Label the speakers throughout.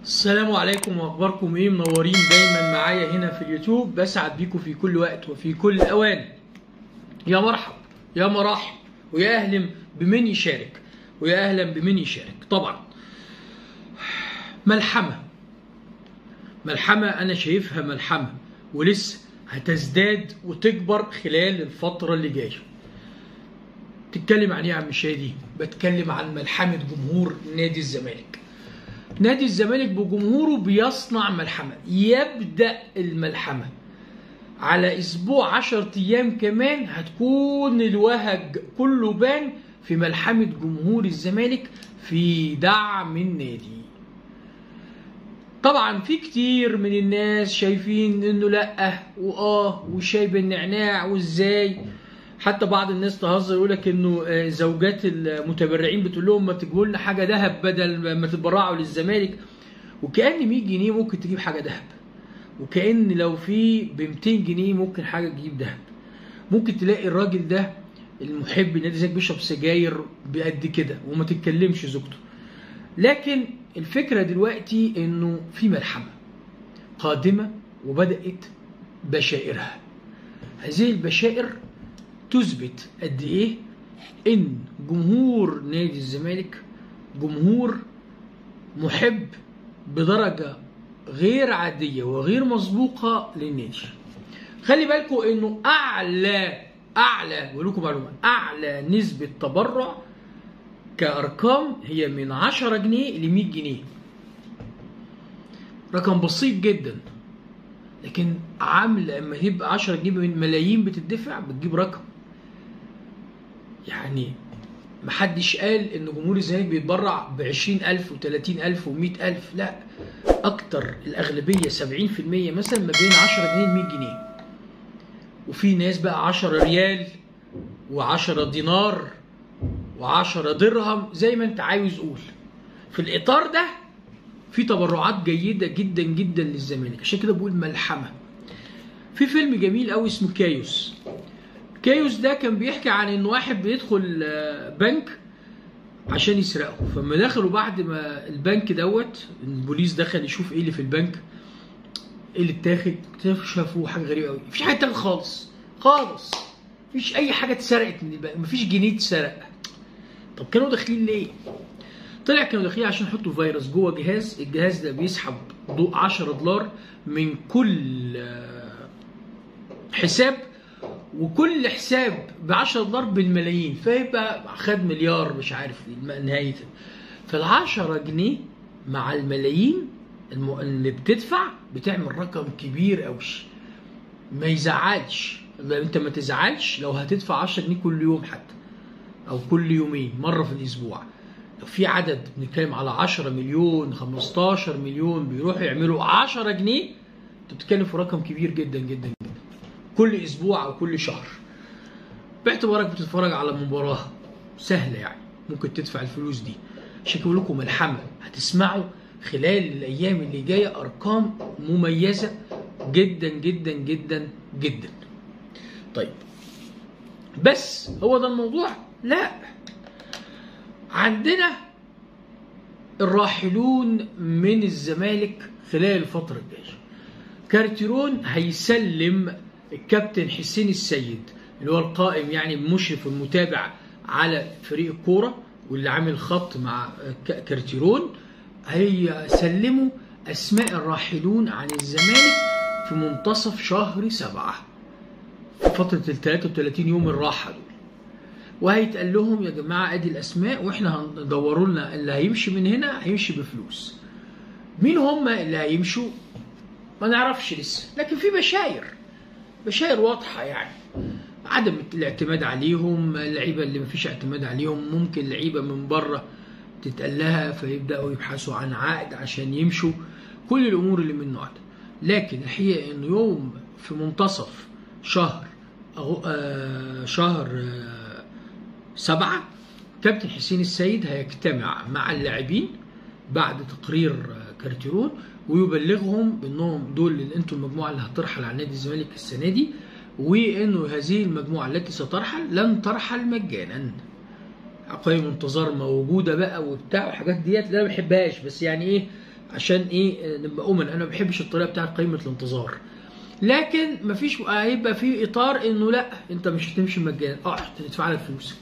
Speaker 1: السلام عليكم واخباركم ايه منورين دايما معايا هنا في اليوتيوب بسعد بيكم في كل وقت وفي كل اوان يا مرحب يا مراحب ويا اهلا بمن يشارك ويا اهلا بمن يشارك طبعا ملحمه ملحمه انا شايفها ملحمه ولسه هتزداد وتكبر خلال الفتره اللي جايه تتكلم عن ايه يا عم شادي بتكلم عن ملحمه جمهور نادي الزمالك نادي الزمالك بجمهوره بيصنع ملحمة يبدأ الملحمة على أسبوع عشر أيام كمان هتكون الوهج كله بان في ملحمة جمهور الزمالك في دعم النادي طبعا في كتير من الناس شايفين انه لا واه وشاي بالنعناع وازاي حتى بعض الناس تهزر يقول لك انه زوجات المتبرعين بتقول لهم ما تجيبوا لنا حاجه ذهب بدل ما تتبرعوا للزمالك وكان 100 جنيه ممكن تجيب حاجه ذهب وكان لو في ب 200 جنيه ممكن حاجه تجيب ذهب ممكن تلاقي الراجل ده المحب نادي زيك بيشرب سجاير بقد كده وما تتكلمش زوجته لكن الفكره دلوقتي انه في ملحمه قادمه وبدات بشائرها هذه البشائر تثبت قد ايه ان جمهور نادي الزمالك جمهور محب بدرجه غير عاديه وغير مسبوقه للنادي خلي بالكم انه اعلى اعلى بقول لكم معلومه اعلى نسبه تبرع كارقام هي من 10 جنيه ل 100 جنيه رقم بسيط جدا لكن عامل لما يبقى 10 جنيه من ملايين بتدفع بتجيب رقم يعني محدش قال ان جمهور الزمالك بيتبرع ب 20000 و30000 و100000 لا اكتر الاغلبيه 70% مثلا ما بين 10 جنيه ل 100 جنيه وفي ناس بقى 10 ريال و10 دينار و10 درهم زي ما انت عاوز قول في الاطار ده في تبرعات جيده جدا جدا للزمالك عشان كده بقول ملحمه في فيلم جميل قوي اسمه كايوس كايوس ده كان بيحكي عن ان واحد بيدخل بنك عشان يسرقه فلما دخلوا بعد ما البنك دوت البوليس دخل يشوف ايه اللي في البنك ايه اللي اتاخد شافوا حاجه غريبه قوي مفيش حاجه اتاخد خالص خالص مفيش اي حاجه اتسرقت من البنك مفيش جنيه اتسرق طب كانوا داخلين ليه طلع كانوا داخلين عشان يحطوا فيروس جوه جهاز الجهاز ده بيسحب ضوء 10 دولار من كل حساب وكل حساب ب 10 دولار بالملايين فيبقى خد مليار مش عارف نهايه فال 10 جنيه مع الملايين اللي بتدفع بتعمل رقم كبير قوي ما يزعلش انت ما تزعلش لو هتدفع 10 جنيه كل يوم حتى او كل يومين مره في الاسبوع لو في عدد بنتكلم على 10 مليون 15 مليون بيروحوا يعملوا 10 جنيه انت بتتكلم في رقم كبير جدا جدا جدا كل اسبوع او كل شهر باعتبارك بتتفرج على مباراه سهله يعني ممكن تدفع الفلوس دي عشان كده لكم ملحمه هتسمعوا خلال الايام اللي جايه ارقام مميزه جدا جدا جدا جدا طيب بس هو ده الموضوع لا عندنا الراحلون من الزمالك خلال الفتره الجايه كارتيرون هيسلم الكابتن حسين السيد اللي هو القائم يعني المشرف والمتابع على فريق الكوره واللي عامل خط مع كارتيرون هيسلموا اسماء الراحلون عن الزمالك في منتصف شهر سبعة في فترة ال 33 يوم الراحة دول وهيتقال لهم يا جماعة ادي الاسماء واحنا هندوروا لنا اللي هيمشي من هنا هيمشي بفلوس مين هم اللي هيمشوا ما نعرفش لسه لكن في بشاير بشاير واضحه يعني عدم الاعتماد عليهم اللعيبه اللي مفيش اعتماد عليهم ممكن لعيبه من بره تتقال لها فيبداوا يبحثوا عن عقد عشان يمشوا كل الامور اللي من النوع ده لكن الحقيقه انه يوم في منتصف شهر أو آه شهر آه سبعة كابتن حسين السيد هيجتمع مع اللاعبين بعد تقرير آه كارتيرون ويبلغهم بانهم دول اللي انتوا المجموعه اللي هترحل على نادي الزمالك السنه دي وانه هذه المجموعه التي سترحل لن ترحل مجانا قيم انتظار موجوده بقى وبتاع والحاجات ديت اللي انا ما بحبهاش بس يعني ايه عشان ايه نبقى امن انا ما بحبش الطريقه بتاعت قائمه الانتظار لكن مفيش هيبقى في اطار انه لا انت مش هتمشي مجانا اقعد ندفع لك فلوسك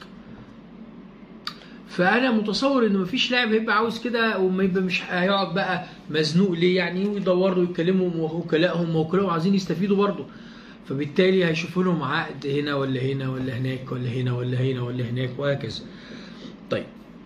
Speaker 1: فانا متصور انه مفيش لاعب هيبقى عاوز كده وما يبقى مش هيقعد بقى مزنوق ليه يعني ويدور له يكلمهم وكلائهم وكلائهم عايزين يستفيدوا برضه فبالتالي هيشوفوا لهم عقد هنا ولا هنا ولا هناك ولا هنا ولا هنا ولا هناك وهكذا طيب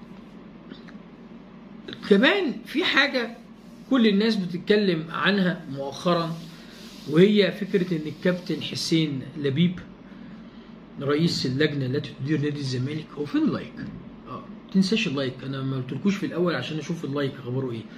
Speaker 1: كمان في حاجة كل الناس بتتكلم عنها مؤخرا وهي فكرة ان الكابتن حسين لبيب رئيس اللجنة التي تدير نادي الزمالك هو فين اللايك؟ اه تنساش اللايك انا ما قلتلكوش في الاول عشان اشوف اللايك اخباره ايه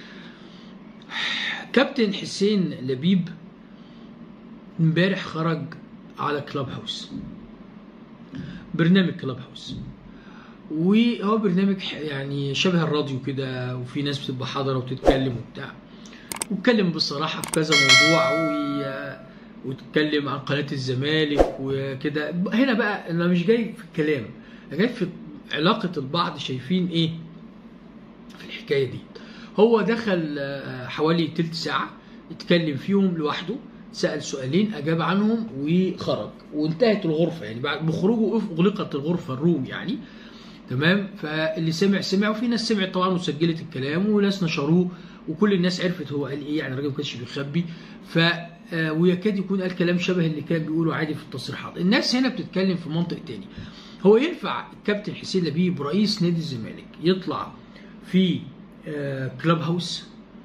Speaker 1: كابتن حسين لبيب امبارح خرج على كلاب هاوس برنامج كلاب هاوس وهو برنامج يعني شبه الراديو كده وفي ناس بتبقى حاضره وتتكلم وبتاع واتكلم بصراحه في كذا موضوع و... واتكلم عن قناه الزمالك وكده هنا بقى انا مش جاي في الكلام انا جاي في علاقه البعض شايفين ايه في الحكايه دي هو دخل حوالي تلت ساعه اتكلم فيهم لوحده سأل سؤالين أجاب عنهم وخرج وانتهت الغرفة يعني بعد بخروجه أغلقت الغرفة الروم يعني تمام فاللي سمع سمع وفي ناس سمعت طبعا وسجلت الكلام وناس نشروه وكل الناس عرفت هو قال ايه يعني الراجل ما كانش بيخبي ف ويكاد يكون قال كلام شبه اللي كان بيقوله عادي في التصريحات الناس هنا بتتكلم في منطق تاني هو ينفع الكابتن حسين لبيب رئيس نادي الزمالك يطلع في كلاب هاوس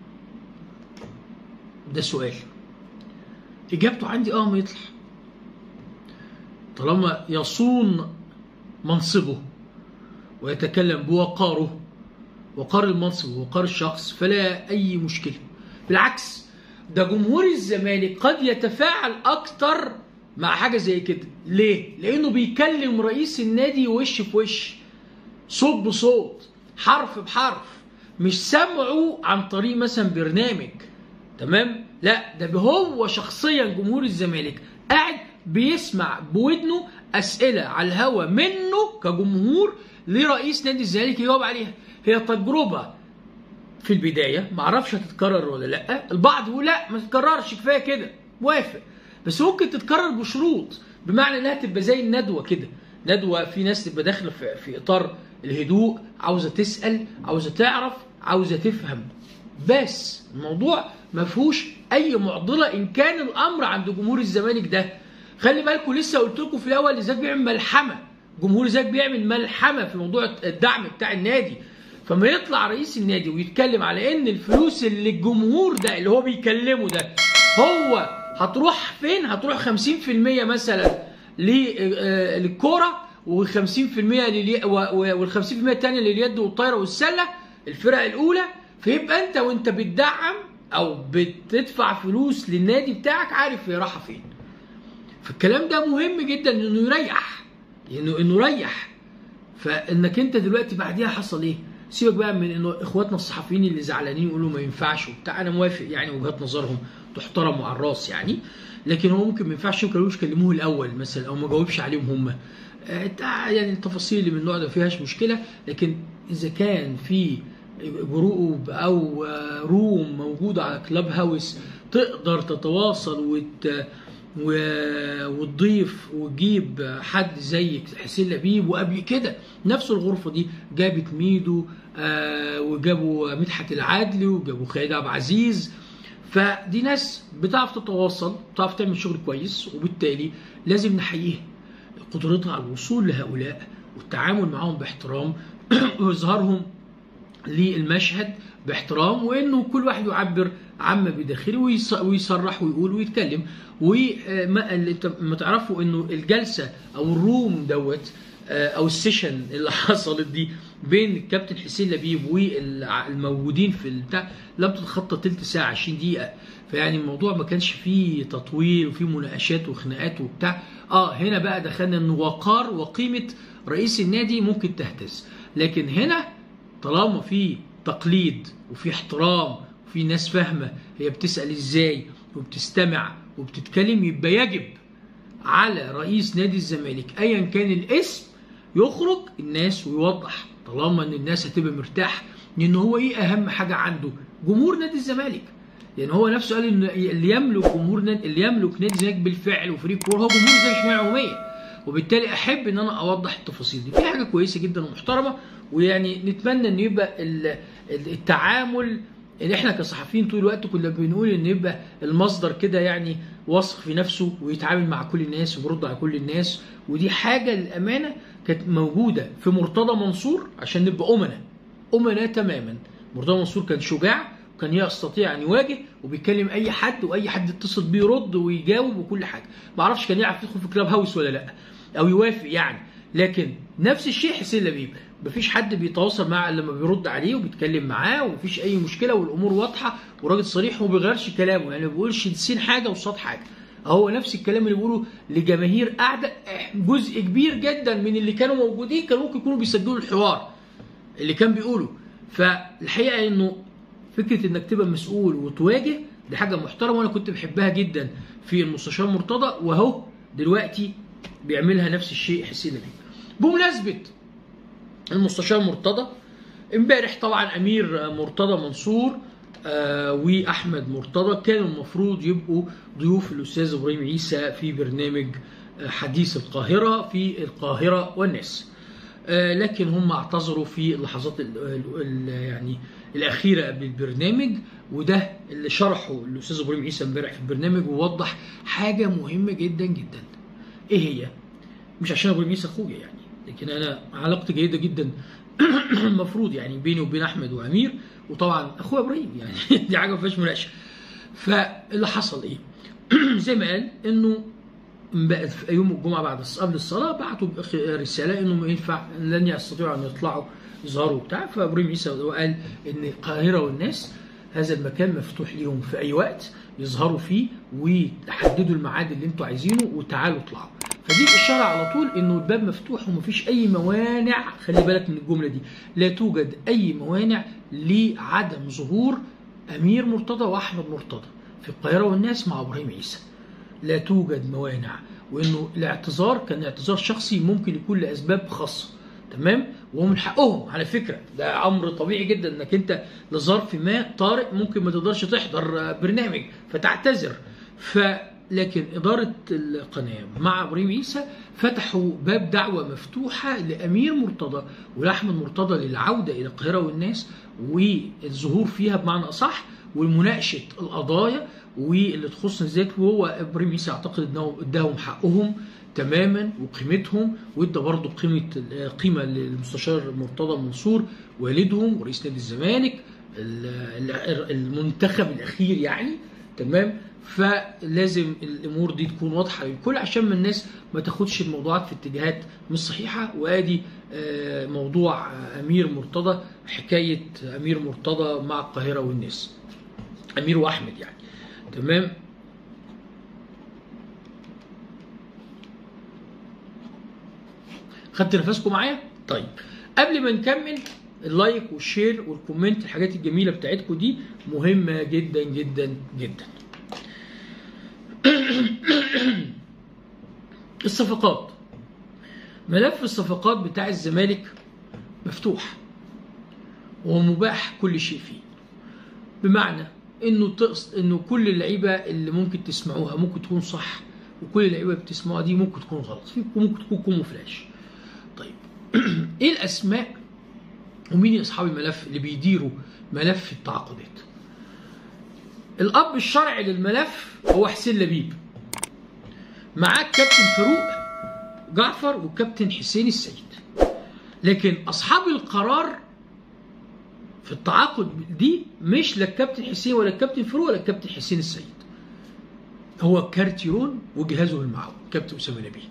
Speaker 1: ده سؤال اجابته عندي اه ما يطلع طالما يصون منصبه ويتكلم بوقاره وقار المنصب ووقار الشخص فلا اي مشكله بالعكس ده جمهور الزمالك قد يتفاعل اكتر مع حاجه زي كده ليه لانه بيكلم رئيس النادي وش في وش صوت بصوت حرف بحرف مش سمعه عن طريق مثلا برنامج تمام لا ده هو شخصيا جمهور الزمالك قاعد بيسمع بودنه اسئله على الهوا منه كجمهور لرئيس نادي الزمالك يجاوب عليها هي تجربه في البدايه ما اعرفش هتتكرر ولا لا البعض يقول لا ما تتكررش كفايه كده موافق بس ممكن تتكرر بشروط بمعنى انها تبقى زي الندوه كده ندوه في ناس تبقى داخله في, في اطار الهدوء عاوزه تسال عاوزه تعرف عاوزه تفهم بس الموضوع ما فيهوش اي معضله ان كان الامر عند جمهور الزمالك ده خلي بالكم لسه قلت لكم في الاول ازاي بيعمل ملحمه جمهور ازاي بيعمل ملحمه في موضوع الدعم بتاع النادي فما يطلع رئيس النادي ويتكلم على ان الفلوس اللي الجمهور ده اللي هو بيكلمه ده هو هتروح فين هتروح 50% مثلا للكوره و50% للي... وال50% الثانيه لليد والطايره والسله الفرق الاولى فيبقى انت وانت بتدعم او بتدفع فلوس للنادي بتاعك عارف هي رايحه فين فالكلام ده مهم جدا انه يريح انه انه يريح فانك انت دلوقتي بعديها حصل ايه سيبك بقى من انه اخواتنا الصحفيين اللي زعلانين يقولوا ما ينفعش وبتاع انا موافق يعني وجهات نظرهم تحترم وعلى الراس يعني لكن هو ممكن ما ينفعش ما كانوش كلموه الاول مثلا او ما جاوبش عليهم هم يعني التفاصيل اللي من النوع ده فيهاش مشكله لكن اذا كان في جروب او روم موجوده على كلاب هاوس تقدر تتواصل وت... و... وتضيف وتجيب حد زي حسين لبيب وقبل كده نفس الغرفه دي جابت ميدو آه وجابوا مدحت العدلي وجابوا خالد عبد العزيز فدي ناس بتعرف تتواصل بتعرف تعمل شغل كويس وبالتالي لازم نحييها قدرتها على الوصول لهؤلاء والتعامل معهم باحترام واظهارهم للمشهد باحترام وانه كل واحد يعبر عما بداخله ويصرح ويقول ويتكلم وما تعرفوا انه الجلسه او الروم دوت او السيشن اللي حصلت دي بين الكابتن حسين لبيب والموجودين في البتاع لم تتخطى تلت ساعه 20 دقيقه فيعني الموضوع ما كانش فيه تطويل وفيه مناقشات وخناقات وبتاع اه هنا بقى دخلنا ان وقار وقيمه رئيس النادي ممكن تهتز لكن هنا طالما في تقليد وفي احترام وفي ناس فاهمه هي بتسال ازاي وبتستمع وبتتكلم يبقى يجب على رئيس نادي الزمالك ايا كان الاسم يخرج الناس ويوضح طالما ان الناس هتبقى مرتاح لان هو ايه اهم حاجه عنده جمهور نادي الزمالك يعني هو نفسه قال ان اللي يملك جمهور نادي اللي يملك نادي الزمالك بالفعل وفريق كوره هو جمهور زي الجمعيه العموميه وبالتالي احب ان انا اوضح التفاصيل دي في حاجه كويسه جدا ومحترمه ويعني نتمنى ان يبقى ال- ال- التعامل اللي احنا كصحفيين طول الوقت كنا بنقول ان يبقى المصدر كده يعني واثق في نفسه ويتعامل مع كل الناس وبيرد على كل الناس ودي حاجه للامانه كانت موجوده في مرتضى منصور عشان نبقى امنا امنا تماما مرتضى منصور كان شجاع وكان يستطيع ان يواجه وبيكلم اي حد واي حد يتصل بيه يرد ويجاوب وكل حاجه ما اعرفش كان يعرف يدخل في كلاب هاوس ولا لا او يوافق يعني لكن نفس الشيء حسين لبيب مفيش حد بيتواصل معاه الا لما بيرد عليه وبيتكلم معاه ومفيش اي مشكله والامور واضحه وراجل صريح وما بيغيرش كلامه يعني ما بيقولش سين حاجه وصاد حاجه هو نفس الكلام اللي بيقوله لجماهير قاعده جزء كبير جدا من اللي كانوا موجودين كانوا ممكن يكونوا بيسجلوا الحوار اللي كان بيقوله فالحقيقه انه فكره انك تبقى مسؤول وتواجه دي حاجه محترمه وانا كنت بحبها جدا في المستشار مرتضى وهو دلوقتي بيعملها نفس الشيء حسين لبيب بمناسبه المستشار مرتضى امبارح طبعا امير مرتضى منصور آه واحمد مرتضى كانوا المفروض يبقوا ضيوف الاستاذ ابراهيم عيسى في برنامج آه، حديث القاهره في القاهره والناس آه، لكن هم اعتذروا في اللحظات ال ال ال يعني الاخيره قبل البرنامج وده اللي شرحه الاستاذ ابراهيم عيسى امبارح في البرنامج ووضح حاجه مهمه جدا جدا ايه هي؟ مش عشان ابراهيم عيسى اخويا يعني لكن انا علاقتي جيده جدا المفروض يعني بيني وبين احمد وامير وطبعا اخويا ابراهيم يعني دي حاجه ما فيهاش مناقشه فاللي حصل ايه؟ زي ما قال انه بقت في يوم الجمعه بعد الص- قبل الصلاه بعتوا بأخ- رساله انه ما ينفع لن يستطيعوا ان يطلعوا يظهروا بتاع فابراهيم عيسى قال ان القاهره والناس هذا المكان مفتوح ليهم في اي وقت يظهروا فيه وتحددوا الميعاد اللي انتوا عايزينه وتعالوا اطلعوا فدي الاشاره على طول انه الباب مفتوح ومفيش اي موانع خلي بالك من الجمله دي لا توجد اي موانع لعدم ظهور امير مرتضى واحمد مرتضى في القاهره والناس مع ابراهيم عيسى لا توجد موانع وانه الاعتذار كان اعتذار شخصي ممكن يكون لاسباب خاصه تمام وهو من حقهم على فكره ده امر طبيعي جدا انك انت لظرف ما طارئ ممكن ما تقدرش تحضر برنامج فتعتذر ف لكن إدارة القناة مع إبراهيم عيسى فتحوا باب دعوة مفتوحة لأمير مرتضى ولأحمد مرتضى للعودة إلى القاهرة والناس والظهور فيها بمعنى أصح ومناقشة القضايا واللي تخص الذات وهو إبراهيم عيسى أعتقد أنه إداهم حقهم تماما وقيمتهم وادى برضه قيمه قيمه للمستشار مرتضى منصور والدهم ورئيس نادي الزمالك المنتخب الاخير يعني تمام فلازم الامور دي تكون واضحه للكل عشان ما الناس ما تاخدش الموضوعات في اتجاهات مش صحيحه وادي موضوع امير مرتضى حكايه امير مرتضى مع القاهره والناس امير واحمد يعني تمام خدت نفسكم معايا؟ طيب قبل ما نكمل اللايك والشير والكومنت الحاجات الجميله بتاعتكم دي مهمه جدا جدا جدا. الصفقات ملف الصفقات بتاع الزمالك مفتوح ومباح كل شيء فيه بمعنى انه تقص انه كل اللعيبه اللي ممكن تسمعوها ممكن تكون صح وكل اللعيبه اللي بتسمعوها دي ممكن تكون غلط ممكن تكون كوموفلاش طيب ايه الاسماء ومين اصحاب الملف اللي بيديروا ملف التعاقدات الاب الشرعي للملف هو حسين لبيب معاه الكابتن فاروق جعفر والكابتن حسين السيد لكن اصحاب القرار في التعاقد دي مش لا الكابتن حسين ولا الكابتن فاروق ولا الكابتن حسين السيد هو كارتيرون وجهازه المعاون كابتن اسامه نبيل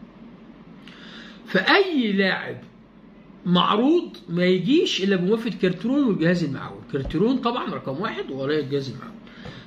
Speaker 1: فاي لاعب معروض ما يجيش الا بموافقه كارتيرون والجهاز المعاون كارتيرون طبعا رقم واحد ورايا الجهاز المعاون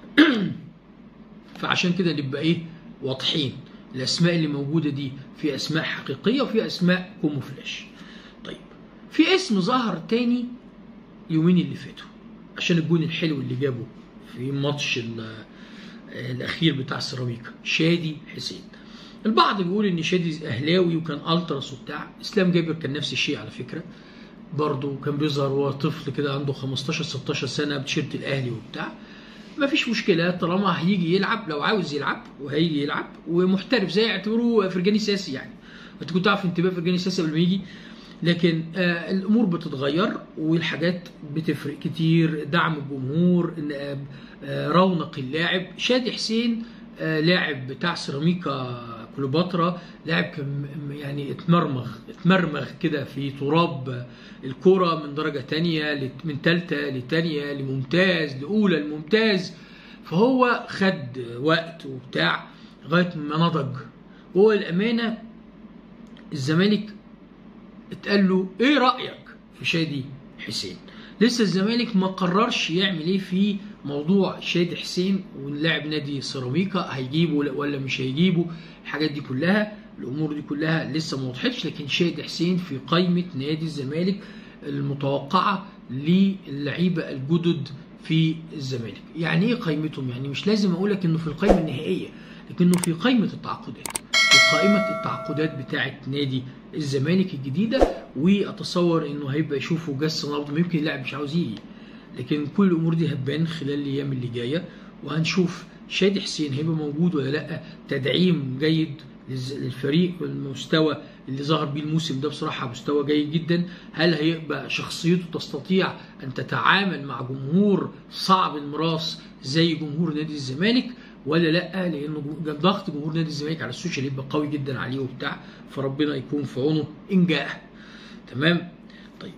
Speaker 1: فعشان كده نبقى ايه واضحين الاسماء اللي موجوده دي في اسماء حقيقيه وفي اسماء كوموفلاش طيب في اسم ظهر تاني اليومين اللي فاتوا عشان الجون الحلو اللي جابه في ماتش الاخير بتاع سيراميكا شادي حسين البعض بيقول ان شادي اهلاوي وكان التراس وبتاع اسلام جابر كان نفس الشيء على فكره برضه كان بيظهر وهو طفل كده عنده 15 16 سنه بتيشيرت الاهلي وبتاع ما فيش مشكله طالما هيجي يلعب لو عاوز يلعب وهيجي يلعب ومحترف زي يعتبروه فرجاني ساسي يعني انت كنت عارف انتباه فرجاني ساسي قبل ما يجي لكن آه الامور بتتغير والحاجات بتفرق كتير دعم الجمهور آه آه رونق اللاعب شادي حسين آه لاعب بتاع سيراميكا كليوباترا لاعب كان يعني اتمرمغ اتمرمغ كده في تراب الكرة من درجة تانية من تالتة لتانية لممتاز لأولى لممتاز فهو خد وقت وبتاع لغاية ما نضج وهو الأمانة الزمالك اتقال له ايه رأيك في شادي حسين لسه الزمالك ما قررش يعمل ايه في موضوع شادي حسين ونلاعب نادي سيراميكا هيجيبه ولا مش هيجيبه الحاجات دي كلها الامور دي كلها لسه ما وضحتش لكن شادي حسين في قائمه نادي الزمالك المتوقعه للعيبه الجدد في الزمالك يعني ايه قائمتهم يعني مش لازم اقول لك انه في القائمه النهائيه لكنه في قائمه التعاقدات في قائمه التعاقدات بتاعه نادي الزمالك الجديده واتصور انه هيبقى يشوفوا جس نبض يمكن اللاعب مش عاوز يجي لكن كل الامور دي هتبان خلال الايام اللي جايه وهنشوف شادي حسين هيبقى موجود ولا لا تدعيم جيد للفريق والمستوى اللي ظهر بيه الموسم ده بصراحه مستوى جيد جدا هل هيبقى شخصيته تستطيع ان تتعامل مع جمهور صعب المراس زي جمهور نادي الزمالك ولا لا لانه ضغط جمهور نادي الزمالك على السوشيال يبقى قوي جدا عليه وبتاع فربنا يكون في عونه ان جاء تمام طيب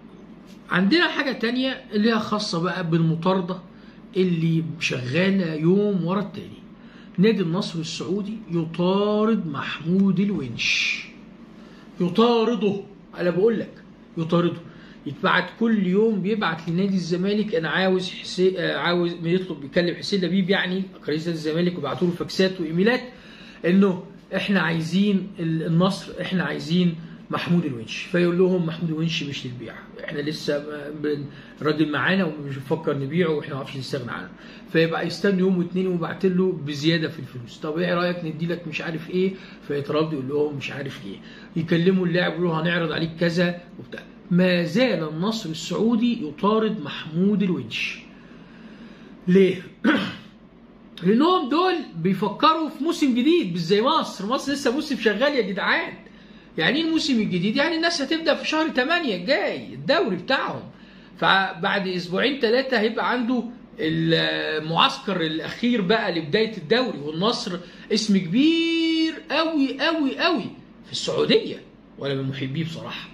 Speaker 1: عندنا حاجة تانية اللي هي خاصة بقى بالمطاردة اللي شغالة يوم ورا التاني نادي النصر السعودي يطارد محمود الونش يطارده انا بقول لك يطارده يتبعت كل يوم بيبعت لنادي الزمالك انا عاوز حسين عاوز يطلب بيكلم حسين لبيب يعني رئيس الزمالك وبيبعتوا له فاكسات وايميلات انه احنا عايزين النصر احنا عايزين محمود الونش فيقول لهم محمود الونش مش للبيع احنا لسه الراجل معانا ومش بنفكر نبيعه واحنا ما نعرفش نستغنى عنه فيبقى يستنى يوم واثنين ويبعت له بزياده في الفلوس طب ايه رايك ندي لك مش عارف ايه فيترد يقول لهم مش عارف ايه يكلموا اللاعب يقولوا هنعرض عليك كذا وبتاع ما زال النصر السعودي يطارد محمود الونش ليه؟ لانهم دول بيفكروا في موسم جديد مش زي مصر مصر لسه موسم شغال يا جدعان يعني ايه الموسم الجديد؟ يعني الناس هتبدا في شهر 8 الجاي الدوري بتاعهم فبعد اسبوعين ثلاثه هيبقى عنده المعسكر الاخير بقى لبدايه الدوري والنصر اسم كبير قوي قوي قوي في السعوديه ولا من محبيه بصراحه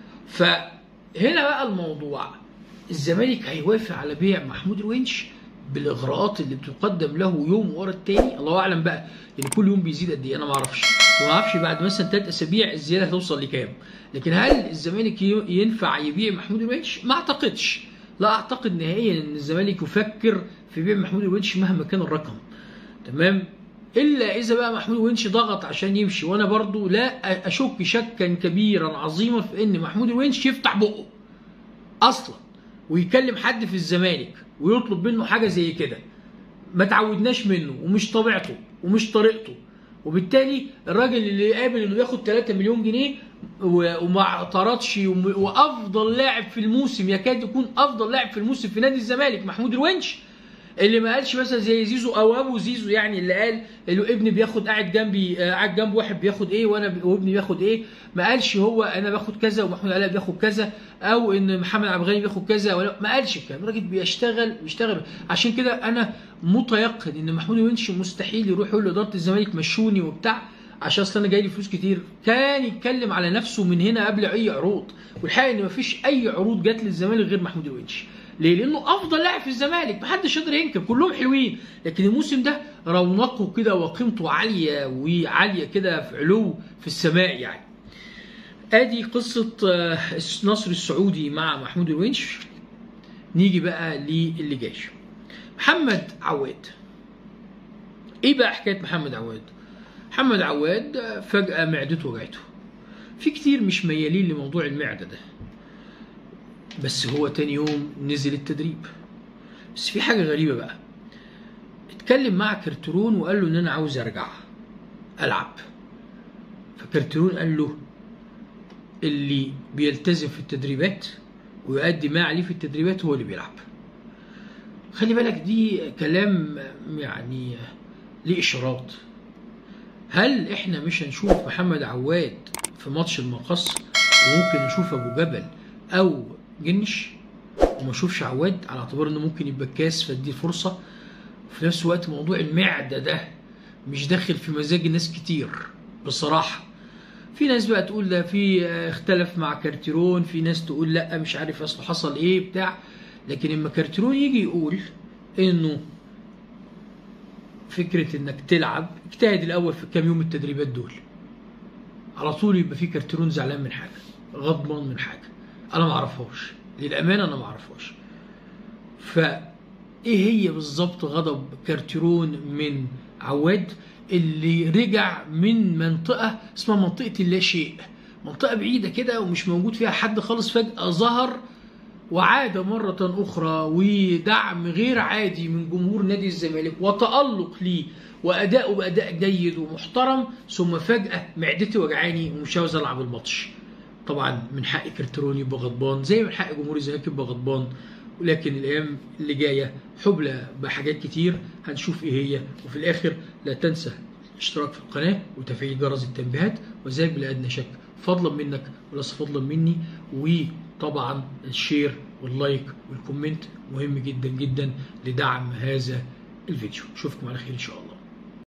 Speaker 1: فهنا بقى الموضوع الزمالك هيوافق على بيع محمود الونش بالاغراءات اللي بتقدم له يوم ورا التاني الله اعلم بقى يعني كل يوم بيزيد قد ايه انا ما اعرفش وما اعرفش بعد مثلا ثلاث اسابيع الزياده هتوصل لكام لكن هل الزمالك ينفع يبيع محمود الونش ما اعتقدش لا اعتقد نهائيا ان الزمالك يفكر في بيع محمود الونش مهما كان الرقم تمام الا اذا بقى محمود الونش ضغط عشان يمشي وانا برضو لا اشك شكا كبيرا عظيما في ان محمود الونش يفتح بقه اصلا ويكلم حد في الزمالك ويطلب منه حاجه زي كده ما تعودناش منه ومش طبيعته ومش طريقته وبالتالي الراجل اللي قابل انه ياخد 3 مليون جنيه وما اعترضش وافضل لاعب في الموسم يكاد يكون افضل لاعب في الموسم في نادي الزمالك محمود الونش اللي ما قالش مثلا زي زيزو او ابو زيزو يعني اللي قال اللي ابني بياخد قاعد جنبي قاعد جنب واحد بياخد ايه وانا وابني بياخد ايه ما قالش هو انا باخد كذا ومحمود علاء بياخد كذا او ان محمد عبد الغني بياخد كذا ولا ما قالش الكلام الراجل بيشتغل بيشتغل عشان كده انا متيقن ان محمود الونش مستحيل يروح يقول لاداره الزمالك مشوني وبتاع عشان اصل انا جاي لي فلوس كتير كان يتكلم على نفسه من هنا قبل اي عروض والحقيقه ان مفيش اي عروض جات للزمالك غير محمود الونش ليه؟ لانه افضل لاعب في الزمالك محدش يقدر ينكر كلهم حلوين لكن الموسم ده رونقه كده وقيمته عاليه وعاليه كده في علو في السماء يعني. ادي قصه النصر السعودي مع محمود الونش نيجي بقى للي جاي. محمد عواد ايه بقى حكايه محمد عواد؟ محمد عواد فجاه معدته وجعته. في كتير مش ميالين لموضوع المعده ده. بس هو تاني يوم نزل التدريب بس في حاجة غريبة بقى اتكلم مع كرترون وقال له ان انا عاوز ارجع العب فكرترون قال له اللي بيلتزم في التدريبات ويؤدي ما عليه في التدريبات هو اللي بيلعب خلي بالك دي كلام يعني ليه اشارات هل احنا مش هنشوف محمد عواد في ماتش المقص وممكن نشوف ابو جبل او جنش وما اشوفش عواد على اعتبار انه ممكن يبقى كاس فدي فرصه وفي نفس الوقت موضوع المعده ده مش داخل في مزاج ناس كتير بصراحه في ناس بقى تقول ده في اختلف مع كارتيرون في ناس تقول لا مش عارف اصله حصل ايه بتاع لكن اما كارتيرون يجي يقول انه فكره انك تلعب اجتهد الاول في كام يوم التدريبات دول على طول يبقى في كارتيرون زعلان من حاجه غضبان من حاجه انا ما اعرفهاش للامانه انا ما اعرفهاش فايه هي بالظبط غضب كارتيرون من عواد اللي رجع من منطقه اسمها منطقه اللا شيء منطقه بعيده كده ومش موجود فيها حد خالص فجاه ظهر وعاد مرة أخرى ودعم غير عادي من جمهور نادي الزمالك وتألق ليه وأداؤه بأداء جيد ومحترم ثم فجأة معدتي وجعاني ومش عاوز ألعب الماتش. طبعا من حق كرترون يبقى غضبان زي من حق جمهور الزمالك يبقى غضبان ولكن الأيام اللي جاية حبلى بحاجات كتير هنشوف إيه هي وفي الآخر لا تنسى الاشتراك في القناة وتفعيل جرس التنبيهات وذلك بلا أدنى شك فضلا منك وليس فضلا مني وطبعا الشير واللايك والكومنت مهم جدا جدا لدعم هذا الفيديو اشوفكم على خير ان شاء الله